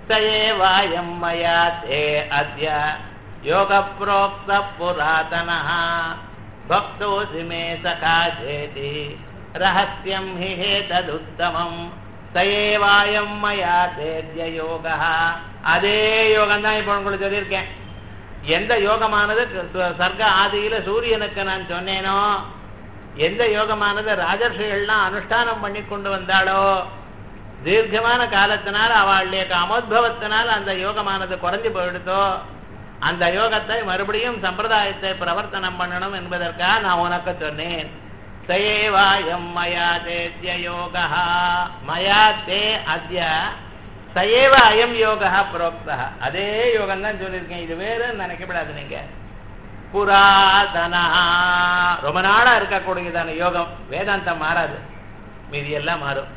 स एवायं मया ते अद्य योगप्रोक्तः पुरातनः भक्तोऽसि मे सखा चेति रहस्यं हि हेतदुत्तमम् स एवायं मया तेद्य யோகः அதே யோகம் தான் இப்போ உங்களுக்கு சொல்லியிருக்கேன் எந்த யோகமானது சு- சர்க்க ஆதியில சூரியனுக்கு நான் சொன்னேனோ எந்த யோகமானது ராஜர்ஷிகள்லாம் அனுஷ்டானம் பண்ணி கொண்டு வந்தாளோ தீர்க்கமான காலத்தினால் அவளுடைய அமோத்பவத்தினால் அந்த யோகமானது குறைஞ்சு போயிடுதோ அந்த யோகத்தை மறுபடியும் சம்பிரதாயத்தை பிரவர்த்தனம் பண்ணணும் என்பதற்காக நான் உனக்கு சொன்னேன் சயேவாயம் மயா தேத்ய யோகா மயா தே அத்ய சயேவ அயம் யோகா புரோக்தா அதே யோகம் தான் சொல்லியிருக்கேன் இது வேறுன்னு நினைக்கப்படாது நீங்க புராதனா ரொம்ப நாளா இருக்கக்கூடியதான யோகம் வேதாந்தம் மாறாது மீதி எல்லாம் மாறும்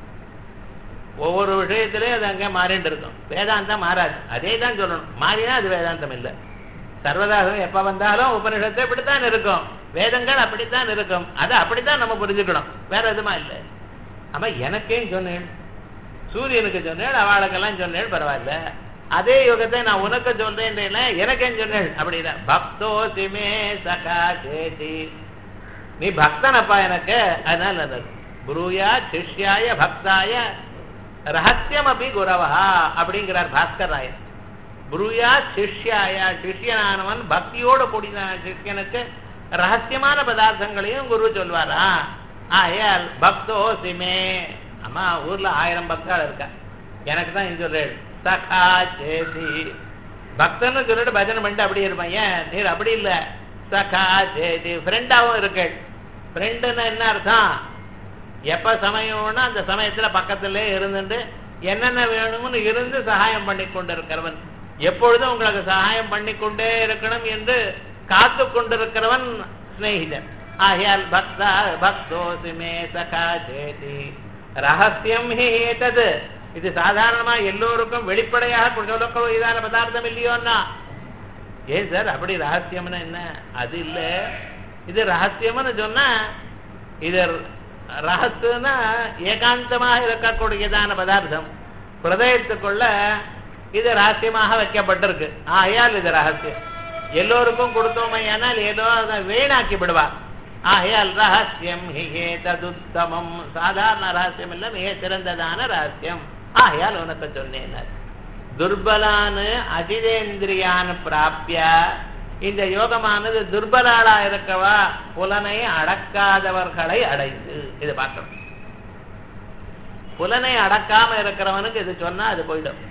ஒவ்வொரு விஷயத்திலையும் அது அங்கே மாறிட்டு இருக்கும் வேதாந்தம் மாறாது அதே தான் சொல்லணும் மாறினா அது வேதாந்தம் இல்லை சர்வதாசம் எப்ப வந்தாலும் உபனிஷத்தை இப்படித்தான் இருக்கும் வேதங்கள் அப்படித்தான் இருக்கும் அதை அப்படித்தான் நம்ம புரிஞ்சுக்கணும் வேற எதுமா இல்லை ஆமா எனக்கேன்னு சொன்னேன் சூரியனுக்கு சொன்னேன் அவளுக்கெல்லாம் சொன்னேன் பரவாயில்ல அதே யுகத்தை நான் உனக்கு சொல்றேன் எனக்கேன்னு சொன்னேன் அப்படின்னா பக்தோ சிமே சகா சேதி நீ பக்தனப்பா எனக்கு அதனால நல்லது குருயா சிஷ்யாய பக்தாய ரகசியம் அப்படி குரவா அப்படிங்கிறார் பாஸ்கர் ராயர் குருயா சிஷ்யாய சிஷ்யனானவன் பக்தியோடு கூடின சிஷ்யனுக்கு ரகசியமான பதார்த்தங்களையும் குரு சொல்வாரா ஆயால் பக்தோ சிமே அம்மா ஊர்ல ஆயிரம் பக்தாள் இருக்கா எனக்கு தான் இந்த சொல்றேன் சகா சேதி பக்தன்னு சொல்லிட்டு பஜனை பண்ணிட்டு அப்படியே இருப்பான் ஏன் நீர் அப்படி இல்ல சகா சேதி ஃப்ரெண்டாவும் இருக்கு ஃப்ரெண்டுன்னு என்ன அர்த்தம் எப்ப சமயம் வேணும் அந்த சமயத்துல பக்கத்திலே இருந்துட்டு என்னென்ன வேணும்னு இருந்து சகாயம் பண்ணி கொண்டிருக்கிறவன் எப்பொழுதும் உங்களுக்கு சகாயம் பண்ணி கொண்டே இருக்கணும் என்று காத்து கொண்டிருக்கிறவன் சிநேகிதன் ஆகையால் பக்தா பக்தோசி மே சகா சேதி ரகசியம் ஹி ஏதது இது சாதாரணமா எல்லோருக்கும் வெளிப்படையாக சொல்லக்கூடியதான பதார்த்தம் இல்லையோன்னா ஏன் சார் அப்படி ரகசியம்னு என்ன அது இல்ல இது ரகசியம்னு சொன்னா இது ரகசியம்னா ஏகாந்தமாக இருக்கக்கூடியதான பதார்த்தம் ஹிருதயத்துக்குள்ள இது ரகசியமாக வைக்கப்பட்டிருக்கு ஆகையால் இது ரகசியம் எல்லோருக்கும் கொடுத்தோமையானால் ஏதோ அதை வீணாக்கி விடுவா ஆகையால் ரகசியம் ஹிஹே ததுத்தமம் சாதாரண ரகசியம் இல்ல மிக சிறந்ததான ரகசியம் ஆகையால் உனக்கு சொன்னேன் துர்பலான்னு அதிதேந்திரியான் பிராப்பிய இந்த யோகமானது துர்பலாளா இருக்கவா புலனை அடக்காதவர்களை அடைந்து இது பார்க்கணும் புலனை அடக்காம இருக்கிறவனுக்கு இது சொன்னா அது போயிடும்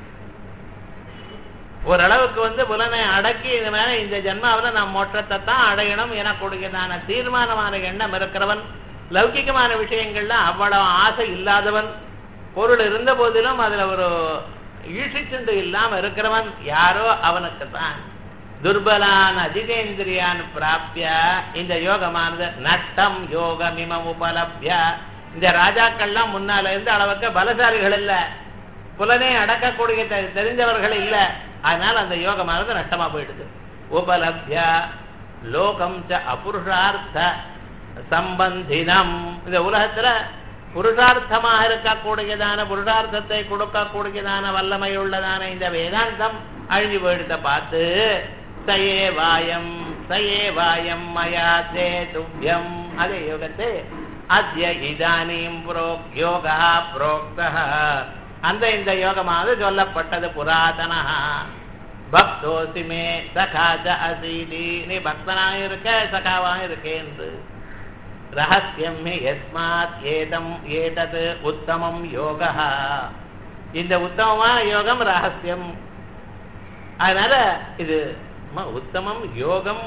ஓரளவுக்கு வந்து புலனை அடக்கி இது மேல இந்த ஜென்மாவில் நாம் மோட்சத்தை தான் அடையணும் எனக்கூடியதான தீர்மானமான எண்ணம் இருக்கிறவன் லௌகிகமான விஷயங்கள்ல அவ்வளவு ஆசை இல்லாதவன் பொருள் இருந்த போதிலும் அதுல ஒரு ஈழ்ச்சிச்சுண்டு இல்லாம இருக்கிறவன் யாரோ அவனுக்கு தான் துர்பலான் அதிதேந்திரியான் பிராப்பிய இந்த யோகமானது நட்டம் யோகமிமம் உபலப்ய இந்த ராஜாக்கள்லாம் முன்னால இருந்த அளவுக்கு பலசாலிகள் இல்ல புலனை அடக்கக்கூடிய தெ- தெரிஞ்சவர்கள் இல்ல அதனால அந்த யோகமானது நஷ்டமா போயிடுது உபலப்ய லோகம் ச அபுருஷார்த்த சம்பந்தினம் இந்த உலகத்துல புருஷார்த்தமாக இருக்கக்கூடியதான புருஷார்த்தத்தை கொடுக்கக்கூடியதான வல்லமை உள்ளதான இந்த வேதாந்தம் அழிஞ்சு போயிடுத்த பார்த்து சயே வாயம் சயே வாயம் மயா தே துப்பியம் அதே யோகத்தை அத்ய இதானீம் புரோக் யோகா புரோக்தா அந்த இந்த யோகமானது சொல்லப்பட்டது புராதனா பக்தோசி மே சகாஜ அசீதி நீ பக்தனாக இருக்க சகாவாக இருக்கேன் என்று ரகசியம் ஹி யஸ்மாத் ஏதம் ஏதது உத்தமம் யோகா இந்த உத்தமமான யோகம் ரகசியம் அதனால இது அம்மா, உத்தமம் யோகம்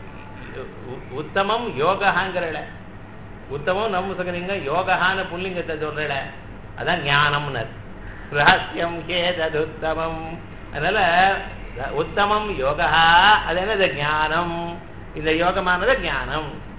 உ- உத்தமம் யோகாங்கிறல உத்தமம் நம்ம சொல்றீங்க யோகான்னு புல்லிங்கத்தை சொல்றல அதான் ஞானம்னு ரகசியம் கேதது உத்தமம் அதனால உத்தமம் யோகா அது என்னது ஞானம் இந்த யோகமானது ஞானம்